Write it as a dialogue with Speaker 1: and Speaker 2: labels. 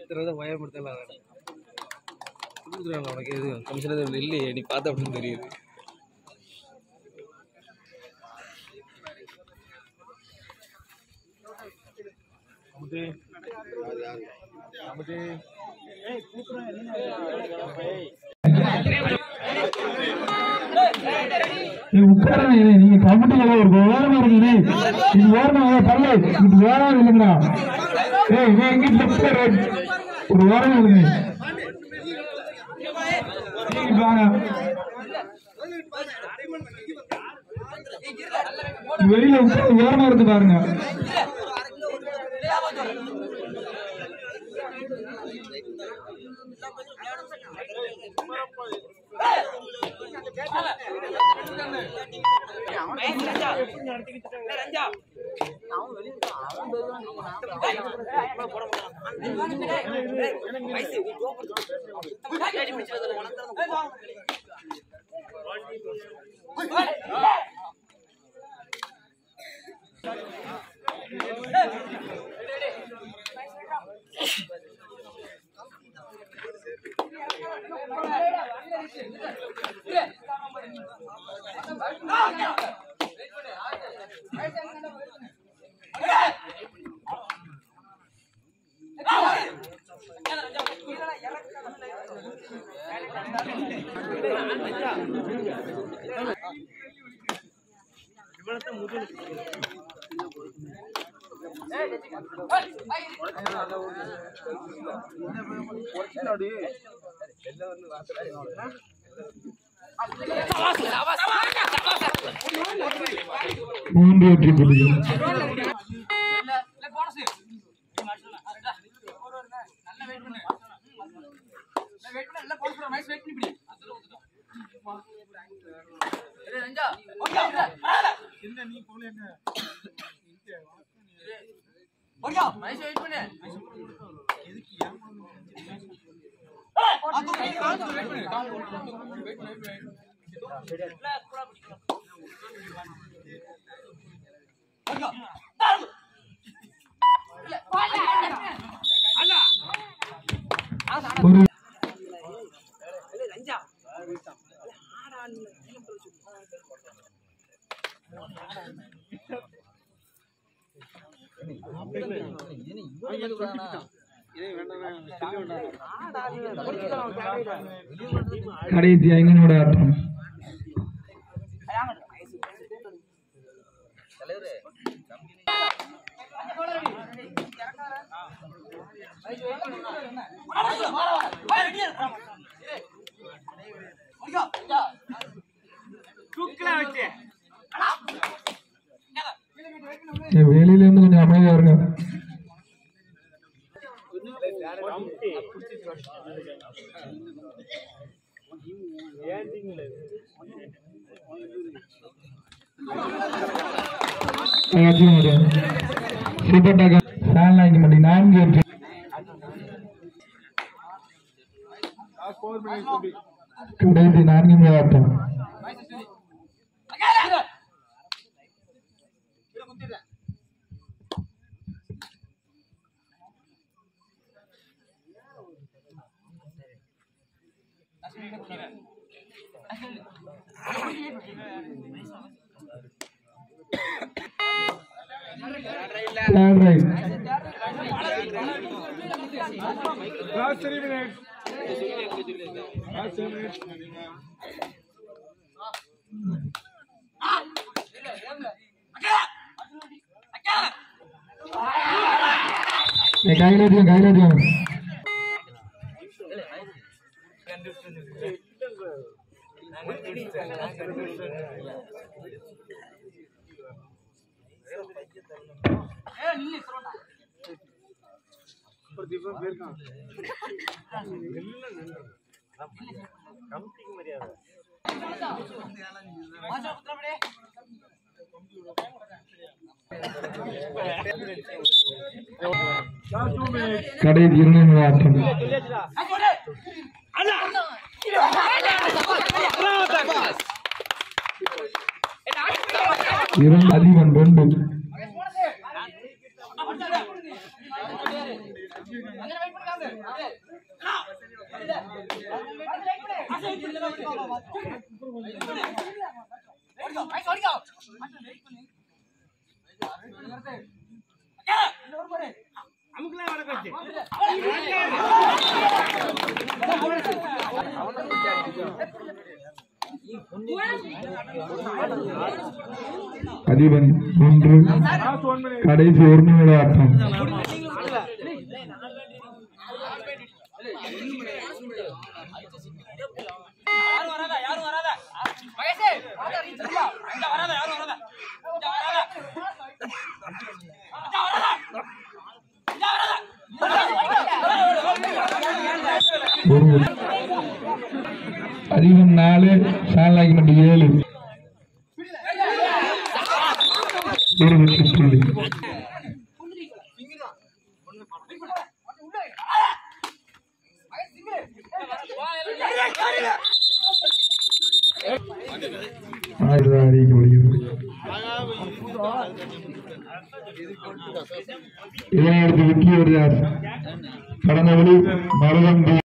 Speaker 1: இத்தனை பயப்படுத்தலாம் கொடுக்குறாங்க உனக்கு எது கமிஷன் எதுவும் இல்லையே நீ பார்த்த அப்படின்னு தெரியுது
Speaker 2: நீ உட்கார நீங்க கமிட்டியில ஒரு ஓரமா இருக்கீங்க இது ஓரமா பரல இது ஓரமா இல்லைங்களா ஏய் நீ எங்க லெஃப்ட் ஒரு ஓரமா இருங்க நீங்க வாங்க வெளியில உட்கார்ந்து ஓரமா இருந்து பாருங்க மூன்று வெற்றி புள்ளிகள் ஒரு கடைசி ஐந்து நிமிட ஆட்டம் ஏய், வெளியில இருந்து கொஞ்சம் அமைதியா இருங்க அதாச்சும் ஒரு சூப்பர் டாக்கர் ஃபேன் லைன் பண்ணி நான்கு வெற்றி கடைசி நான்கு நிமிட ஆட்டம் Third right. ஏய், கையில அடியும் கையில அடியும் கடைசி இரண்டு நிமிட ஆட்டம் இரண்டு அதிபன் ரெண்டு அதிபன் ஒன்று கடைசி ஒரு நிமிட ஆட்டம்
Speaker 3: யாரும் வராதா யாரும் வராதா மகேஷே இங்க வராதா யாரும் வராதா இங்க வராதா இங்க வராதா இங்க வராதா
Speaker 2: ஒரு அதிபன் நாலு சாலாகி மட்டும் ஏழு ஒரு வெற்றி புள்ளி ஆயிரம் அறிவிக்கப்படுகிறது இதனை அடுத்து வெற்றி வருகிறார் கடந்த வழி மருதம்